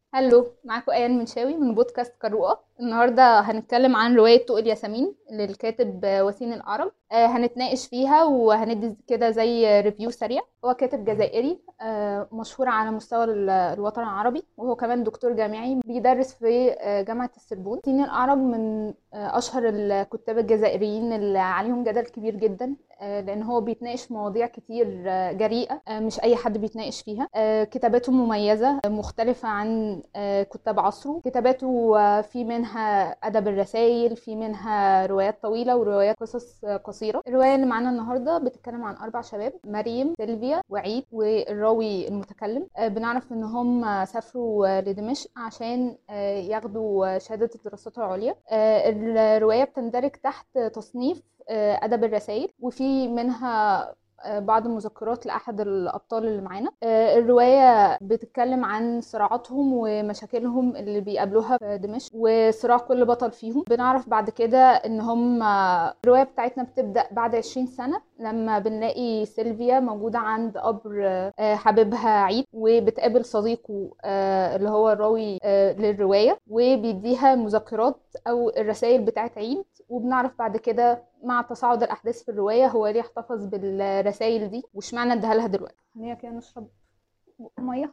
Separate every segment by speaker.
Speaker 1: هلو معاكم ايان منشاوي من بودكاست قارورة النهارده هنتكلم عن روايه طوق الياسمين للكاتب وسيم العرب آه، هنتناقش فيها وهندي كده زي ريفيو سريع هو كاتب جزائري آه، مشهور على مستوى ال- الوطن العربي وهو كمان دكتور جامعي بيدرس في آه، جامعه السربون وسيم العرب من آه، اشهر الكتاب الجزائريين اللي عليهم جدل كبير جدا آه، لان هو بيتناقش مواضيع كتير آه، جريئه آه، مش اي حد بيتناقش فيها آه، كتاباته مميزه آه، مختلفه عن آه، كتاب عصره كتاباته آه، في منها ادب الرسائل في منها روايات طويله وروايات قصص آه، قصيره الروايه اللي معانا النهارده بتتكلم عن اربع شباب مريم سيلفيا وعيد والراوي المتكلم آه، بنعرف ان هم سافروا آه، لدمشق عشان آه، ياخدوا شهاده الدراسات العليا آه، الروايه بتندرج تحت تصنيف آه، ادب الرسائل وفي منها آه، بعض المذكرات لأحد الأبطال اللي معانا آه، الرواية بتتكلم عن صراعاتهم ومشاكلهم اللي بيقابلوها في دمشق وصراع كل بطل فيهم بنعرف بعد كده ان هم الرواية بتاعتنا بتبدأ بعد 20 سنة لما بنلاقي سيلفيا موجودة عند قبر آه، حبيبها عيد وبتقابل صديقه آه، اللي هو الراوي آه، للرواية وبيديها مذكرات أو الرسائل بتاعت عيد وبنعرف بعد كده مع تصاعد الاحداث في الروايه هو ليه احتفظ بالرسائل دي واشمعنى اداها لها دلوقتي خلينا كده نشرب بق ميه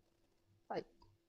Speaker 1: طيب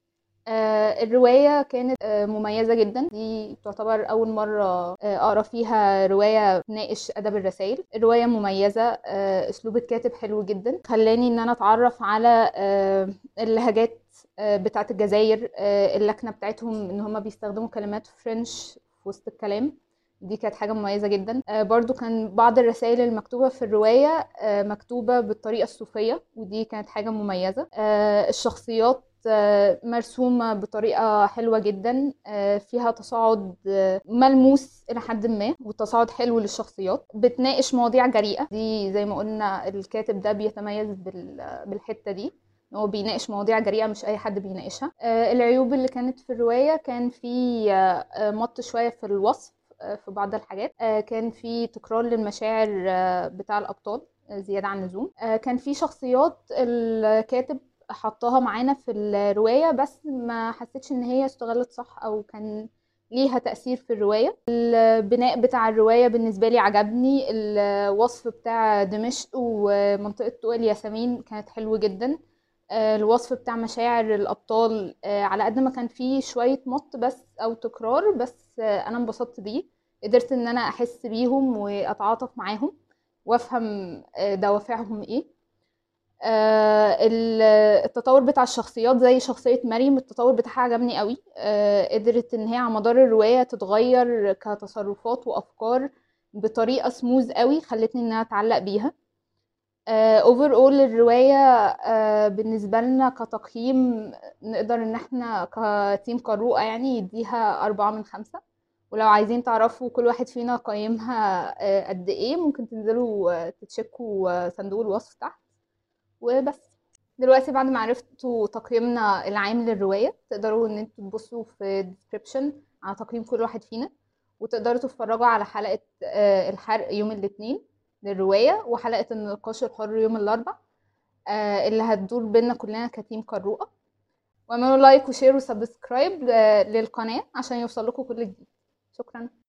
Speaker 1: آه الروايه كانت آه مميزه جدا دي تعتبر اول مره آه اقرا فيها روايه تناقش ادب الرسائل الروايه مميزه آه اسلوب الكاتب حلو جدا خلاني ان انا اتعرف على آه اللهجات آه بتاعت الجزائر آه اللكنه بتاعتهم ان هم بيستخدموا كلمات فرنش في وسط الكلام دي كانت حاجة مميزة جدا آه، برضو كان بعض الرسائل المكتوبة في الرواية آه، مكتوبة بالطريقة الصوفية ودي كانت حاجة مميزة آه، الشخصيات آه، مرسومة بطريقة حلوة جدا آه، فيها تصاعد آه، ملموس إلى حد ما والتصاعد حلو للشخصيات بتناقش مواضيع جريئة دي زي ما قلنا الكاتب ده بيتميز بال- بالحتة دي إن هو بيناقش مواضيع جريئة مش أي حد بيناقشها آه، العيوب اللي كانت في الرواية كان في آه، آه، مط شوية في الوصف آه، في بعض الحاجات آه، كان في تكرار للمشاعر آه، بتاع الأبطال آه، زيادة عن اللزوم آه، كان في شخصيات الكاتب حطاها معانا في الرواية بس ما حسيتش ان هي استغلت صح او كان ليها تأثير في الرواية البناء بتاع الرواية بالنسبة لي عجبني الوصف بتاع دمشق ومنطقة طوق الياسمين كانت حلوة جدا آه، الوصف بتاع مشاعر الأبطال آه، على قد ما كان فيه شوية مط بس أو تكرار بس آه، أنا انبسطت بيه قدرت إن أنا أحس بيهم وأتعاطف معاهم وأفهم آه، دوافعهم إيه آه، ال- التطور بتاع الشخصيات زي شخصية مريم التطور بتاعها عجبني قوي آه، قدرت ان هي على مدار الرواية تتغير كتصرفات وافكار بطريقة سموز قوي خلتني ان انا اتعلق بيها اوفر اول الرواية آه، بالنسبة لنا كتقييم نقدر ان احنا كتيم قارورة يعني يديها أربعة من خمسة ولو عايزين تعرفوا كل واحد فينا قيمها آه، قد ايه ممكن تنزلوا آه، تتشيكوا آه، صندوق الوصف تحت وبس دلوقتي بعد ما عرفتوا تقييمنا العام للرواية تقدروا ان انتوا تبصوا في الديسكريبشن على تقييم كل واحد فينا وتقدروا تتفرجوا على حلقة آه، الحرق يوم الاثنين للرواية وحلقة النقاش الحر يوم الأربع آه، اللي هتدور بينا كلنا كتيم قارورة واعملوا لايك وشير وسبسكرايب آه، للقناة عشان يوصل لكم كل جديد شكرا